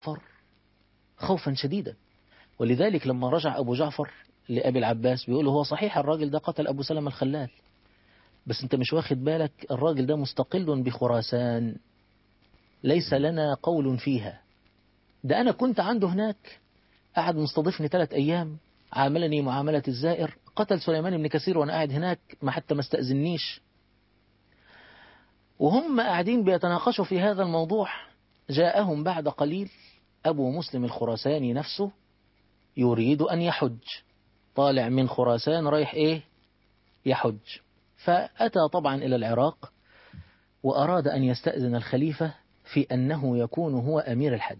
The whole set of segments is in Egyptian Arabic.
خوفا شديدا ولذلك لما رجع أبو جعفر لأبي العباس بيقول هو صحيح الراجل ده قتل أبو سلمة الخلال بس انت مش واخد بالك الراجل ده مستقل بخراسان ليس لنا قول فيها ده أنا كنت عنده هناك قعد مستضيفني ثلاث أيام عاملني معاملة الزائر قتل سليمان بن كثير وأنا قاعد هناك ما حتى ما استأذنيش وهم قاعدين بيتناقشوا في هذا الموضوع جاءهم بعد قليل أبو مسلم الخراساني نفسه يريد أن يحج طالع من خراسان رايح إيه يحج فأتى طبعا إلى العراق وأراد أن يستأذن الخليفة في أنه يكون هو أمير الحج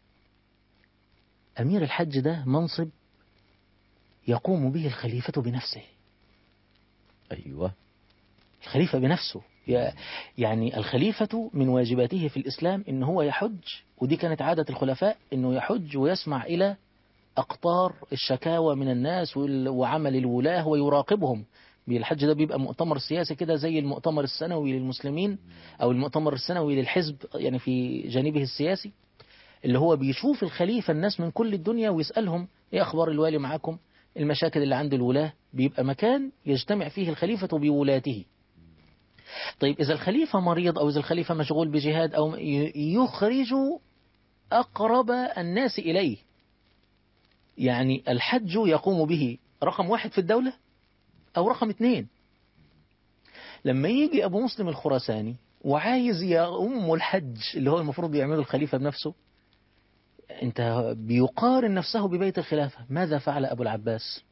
أمير الحج ده منصب يقوم به الخليفة بنفسه أيوة الخليفة بنفسه يعني الخليفة من واجباته في الإسلام إن هو يحج ودي كانت عادة الخلفاء إنه يحج ويسمع إلى أقطار الشكاوى من الناس وعمل الولاة ويراقبهم الحج ده بيبقى مؤتمر سياسي كده زي المؤتمر السنوي للمسلمين أو المؤتمر السنوي للحزب يعني في جانبه السياسي اللي هو بيشوف الخليفة الناس من كل الدنيا ويسألهم إيه أخبار الوالي معاكم المشاكل اللي عند الولاة بيبقى مكان يجتمع فيه الخليفة بولاته طيب إذا الخليفة مريض أو إذا الخليفة مشغول بجهاد أو يخرج أقرب الناس إليه يعني الحج يقوم به رقم واحد في الدولة أو رقم اثنين لما يجي أبو مسلم الخراساني وعايز يأم الحج اللي هو المفروض يعمله الخليفة بنفسه انت بيقارن نفسه ببيت الخلافة ماذا فعل أبو العباس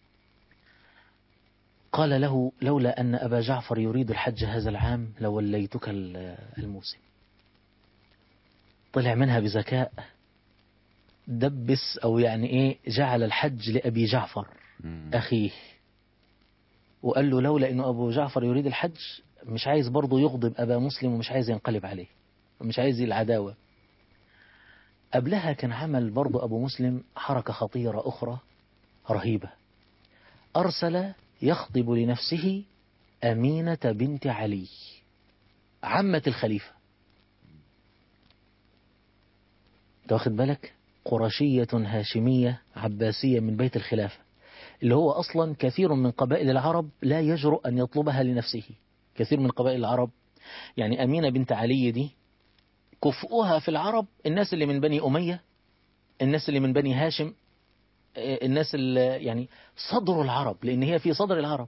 قال له لولا أن أبا جعفر يريد الحج هذا العام لوليتك الموسم طلع منها بذكاء دبس أو يعني إيه جعل الحج لأبي جعفر أخيه وقال له لولا أنه أبو جعفر يريد الحج مش عايز برضه يغضب أبا مسلم ومش عايز ينقلب عليه مش عايز العداوة قبلها كان عمل برضه أبو مسلم حركة خطيرة أخرى رهيبة أرسل يخطب لنفسه أمينة بنت علي عمة الخليفة انت واخد بالك قرشية هاشمية عباسية من بيت الخلافة اللي هو أصلا كثير من قبائل العرب لا يجرؤ أن يطلبها لنفسه كثير من قبائل العرب يعني أمينة بنت علي دي كفؤها في العرب الناس اللي من بني أمية الناس اللي من بني هاشم الناس اللي يعني صدر العرب لأن هي في صدر العرب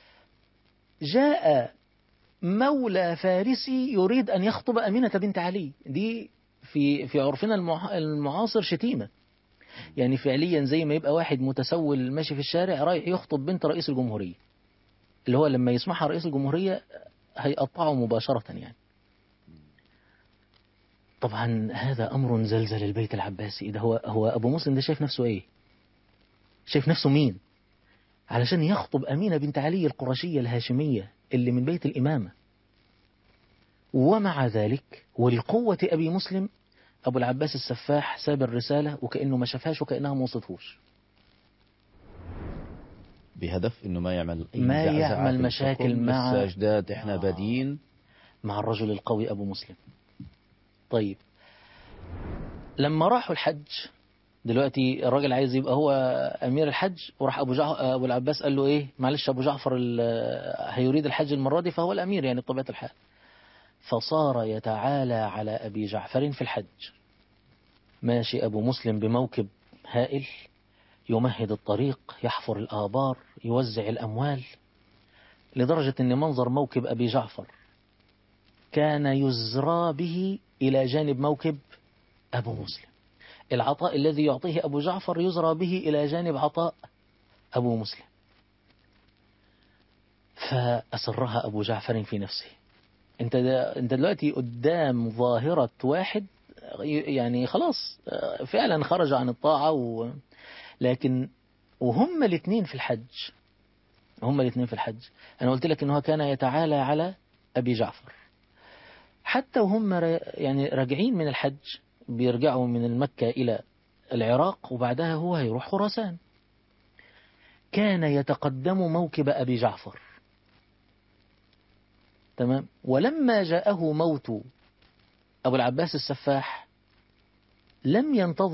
جاء مولى فارسي يريد أن يخطب أمينة بنت علي دي في في عرفنا المعاصر شتيمة يعني فعليا زي ما يبقى واحد متسول ماشي في الشارع رايح يخطب بنت رئيس الجمهورية اللي هو لما يسمعها رئيس الجمهورية هيقطعه مباشرة يعني طبعا هذا أمر زلزل البيت العباسي ده هو هو أبو مسلم ده شايف نفسه إيه شايف نفسه مين علشان يخطب أمينة بنت علي القرشية الهاشمية اللي من بيت الإمامة ومع ذلك ولقوة أبي مسلم أبو العباس السفاح ساب الرسالة وكأنه ما شافهاش وكأنها ما وصلتهوش بهدف انه ما يعمل اي ما زعزعة يعمل في مشاكل الحكم، مع- لسه جداد احنا آه. بادين مع الرجل القوي أبو مسلم طيب لما راحوا الحج دلوقتي الراجل عايز يبقى هو أمير الحج وراح أبو, جع... أبو العباس قال له إيه معلش أبو جعفر ال- هيريد الحج المرة دي فهو الأمير يعني بطبيعة الحال فصار يتعالى على أبي جعفر في الحج ماشي أبو مسلم بموكب هائل يمهد الطريق يحفر الآبار يوزع الأموال لدرجة أن منظر موكب أبي جعفر كان يزرى به إلى جانب موكب أبو مسلم العطاء الذي يعطيه أبو جعفر يزرى به إلى جانب عطاء أبو مسلم فأسرها أبو جعفر في نفسه أنت أنت دلوقتي قدام ظاهرة واحد يعني خلاص فعلا خرج عن الطاعة و... لكن وهم الاثنين في الحج هم الاثنين في الحج أنا قلت لك أنه كان يتعالى على أبي جعفر حتى وهم را- يعني راجعين من الحج بيرجعوا من المكة إلى العراق وبعدها هو هيروح خراسان كان يتقدم موكب أبي جعفر تمام ولما جاءه موت أبو العباس السفاح لم ينتظر